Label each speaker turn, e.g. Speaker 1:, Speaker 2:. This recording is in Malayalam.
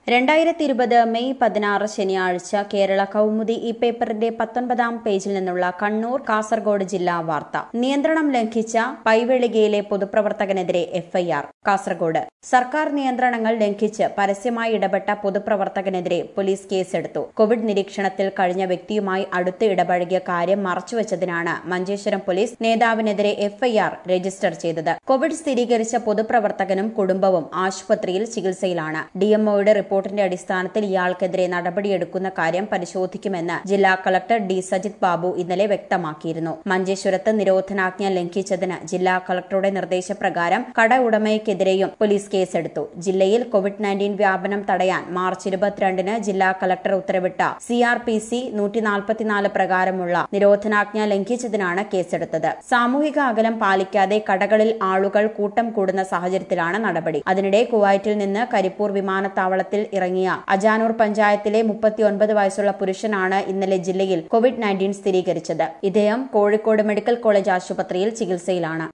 Speaker 1: രണ്ടായിരത്തി ഇരുപത് മെയ് പതിനാറ് ശനിയാഴ്ച കേരള കൗമുദി ഈ പേപ്പറിന്റെ പത്തൊൻപതാം പേജിൽ നിന്നുള്ള കണ്ണൂർ കാസർഗോഡ് ജില്ലാ വാർത്ത നിയന്ത്രണം ലംഘിച്ച പൈവെളികയിലെ പൊതുപ്രവർത്തകനെതിരെ എഫ്ഐആർ കാസർഗോഡ് സർക്കാർ നിയന്ത്രണങ്ങൾ ലംഘിച്ച് പരസ്യമായി ഇടപെട്ട പൊതുപ്രവർത്തകനെതിരെ പോലീസ് കേസെടുത്തു കോവിഡ് നിരീക്ഷണത്തിൽ കഴിഞ്ഞ വ്യക്തിയുമായി അടുത്ത് ഇടപഴകിയ കാര്യം മറച്ചുവെച്ചതിനാണ് മഞ്ചേശ്വരം പോലീസ് നേതാവിനെതിരെ എഫ്ഐആർ രജിസ്റ്റർ ചെയ്തത് കോവിഡ് സ്ഥിരീകരിച്ച പൊതുപ്രവർത്തകനും കുടുംബവും ആശുപത്രിയിൽ ചികിത്സയിലാണ് ഡിഎംഒയുടെ റിപ്പോർട്ടിന്റെ അടിസ്ഥാനത്തിൽ ഇയാൾക്കെതിരെ നടപടിയെടുക്കുന്ന കാര്യം പരിശോധിക്കുമെന്ന് ജില്ലാ കളക്ടർ ഡി സജിത് ബാബു ഇന്നലെ വ്യക്തമാക്കിയിരുന്നു മഞ്ചേശ്വരത്ത് നിരോധനാജ്ഞ ലംഘിച്ചതിന് ജില്ലാ കളക്ടറുടെ നിർദ്ദേശപ്രകാരം കട ഉടമയ്ക്കെതിരെയും പോലീസ് കേസെടുത്തു ജില്ലയിൽ കോവിഡ് നയൻറ്റീൻ വ്യാപനം തടയാൻ മാർച്ച് ഇരുപത്തിരണ്ടിന് ജില്ലാ കളക്ടർ ഉത്തരവിട്ട സി ആർ പി സി നൂറ്റി നാൽപ്പത്തിനാല് പ്രകാരമുള്ള നിരോധനാജ്ഞ ലംഘിച്ചതിനാണ് കേസെടുത്തത് സാമൂഹിക അകലം പാലിക്കാതെ കടകളിൽ ആളുകൾ കൂട്ടം കൂടുന്ന സാഹചര്യത്തിലാണ് നടപടി അതിനിടെ കുവൈറ്റിൽ നിന്ന് കരിപ്പൂർ വിമാനത്താവളത്തിൽ ഇറങ്ങിയ അജാനൂർ പഞ്ചായത്തിലെ മുപ്പത്തിയൊൻപത് വയസ്സുള്ള പുരുഷനാണ് ഇന്നലെ ജില്ലയിൽ കോവിഡ് നയൻറ്റീൻ സ്ഥിരീകരിച്ചത് ഇദ്ദേഹം കോഴിക്കോട് മെഡിക്കൽ കോളേജ് ആശുപത്രിയിൽ ചികിത്സയിലാണ്